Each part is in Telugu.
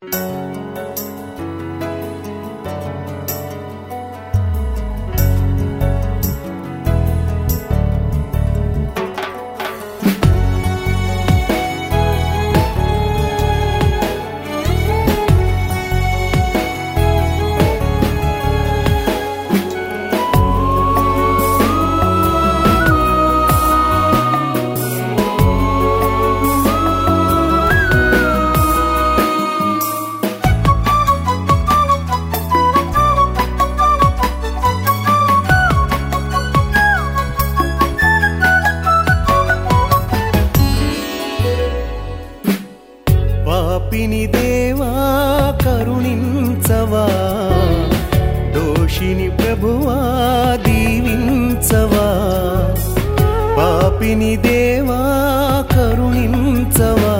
పాపిని దేవా కరుణించవా దోషిని ప్రభువా దీవించవా పాపిని దేవా కరుణించవా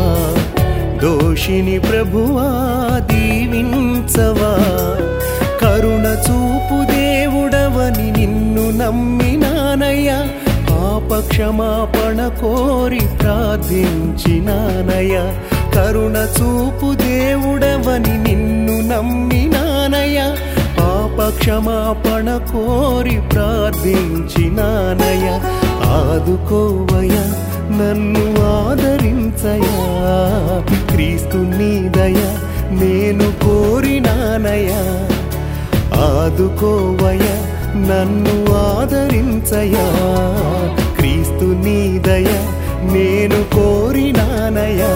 దోషిని ప్రభువా దీవించవా కరుణ చూపు దేవుడవని నిన్ను నమ్మినానయ్యా పాప క్షమాపణ కోరి ప్రార్థించినానయ్యా కరుణ చూపు దేవుడవని నిన్ను నమ్మినానయ్యా పాప క్షమాపణ కోరి ప్రార్థించినానయ్యా ఆదుకోవయ్యా నన్ను ఆదరించయా క్రీస్తు నీ దయ నేను కోరినానయ్యా ఆదుకోవయ్యా నన్ను ఆదరించయా క్రీస్తు నీ దయ నేను కోరినానయ్యా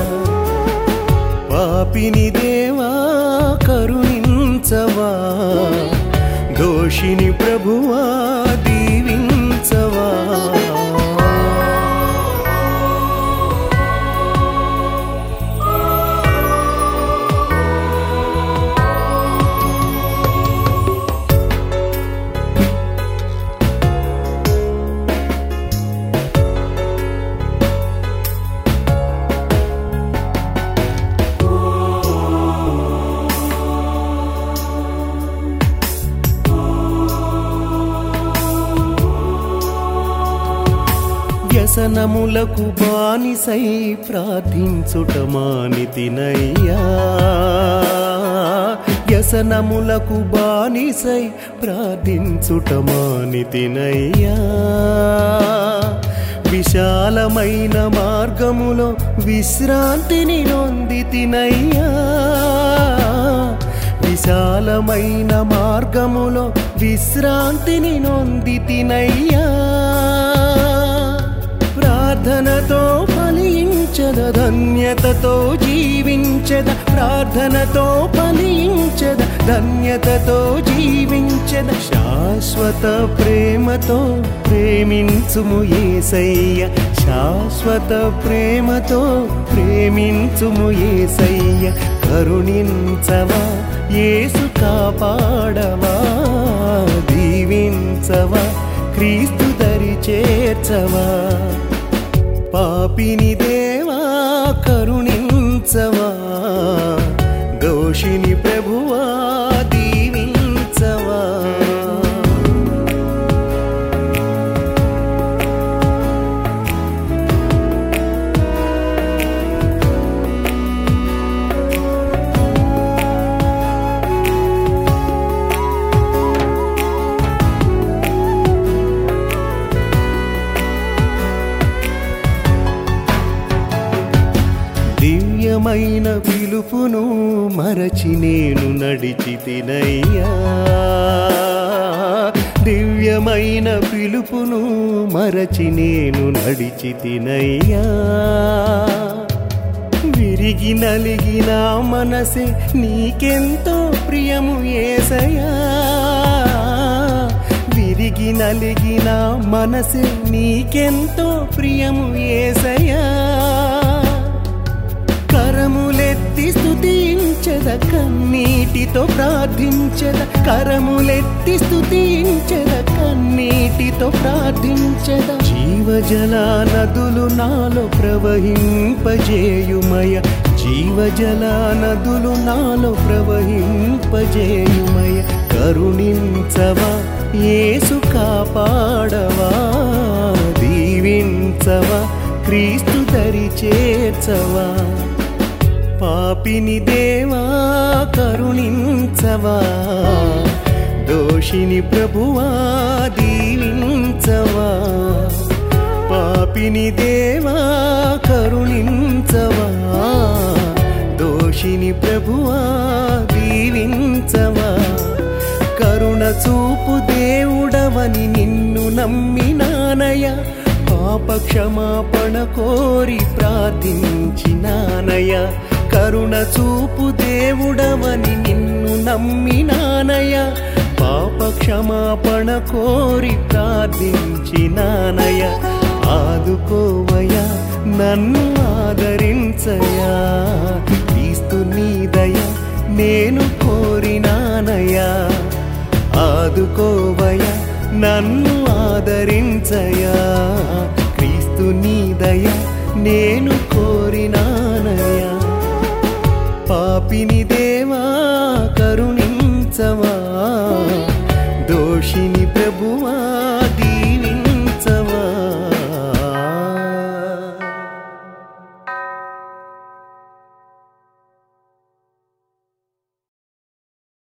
పాపిని దేవా కరుణించవా దోషిని ప్రభువా దీవించవా వ్యసనములకు బానిసై ప్రార్థించుట మానితినయ్యా వ్యసనములకు బానిసై ప్రార్థించుట మానితినయ్యా విశాలమైన మార్గములో విశ్రాంతిని నొందితినయ్యా విశాలమైన మార్గములో విశ్రాంతిని నొందితినయ్యా ప్రార్థనతో ఫలించద ధన్యతతో జీవించద ప్రార్థనతో ఫలించద ధన్యతతో జీవించద శాశ్వత ప్రేమతో ప్రేమించుము ఏసయ్య శాశ్వత ప్రేమతో ప్రేమించుము ఏసయ్య కరుణించవా యేసు కాపాడవా దీవించవా క్రీస్తు దరి చేర్చవా పాపిని దేవా కరుణించవా దోషిని ప్రభువా దీవించవా దివ్యమైన పిలుపును మరచి నేను నడిచి తినయ్యా దివ్యమైన పిలుపును మరచి నేను నడిచి తినయ్యా విరిగి నలిగిన మనసే నీకెంతో ప్రియము ఏసయా విరిగి నలిగిన మనసే నీకెంతో ప్రియము ఏసయా కరములెత్తి స్తుతించద కన్నీటితో ప్రార్థించద కరములెత్తి స్తుతించద కన్నీటితో ప్రార్థించద జీవజల నదులు నాలో ప్రవహింపజేయుమయ జీవజల నదులు నాలో ప్రవహింపజేయుమయ కరుణించవా యేసు కాపాడవా దీవించవా క్రీస్తు దరి చేర్చవా పాపిని దేవా కరుణించవా దోషిని ప్రభువా దీవించవా పాపిని దేవా కరుణించవా దోషిని ప్రభువా దీవించవా కరుణ చూపు దేవుడవని నిన్ను నమ్మినానయ పాప క్షమాపణ కోరి ప్రార్థించినానయ కరుణ చూపు దేవుడవని నిన్ను నమ్మినానయ పాప క్షమాపణ కోరి ప్రార్థించినానయ ఆదుకోవయా నన్ను ఆదరించయా క్రీస్తు నీ దయ నేను కోరినానయా ఆదుకోవయా నన్ను ఆదరించయా క్రీస్తు నీ దయ నేను కోరినానయా పాపిని దేవా కరుణించవా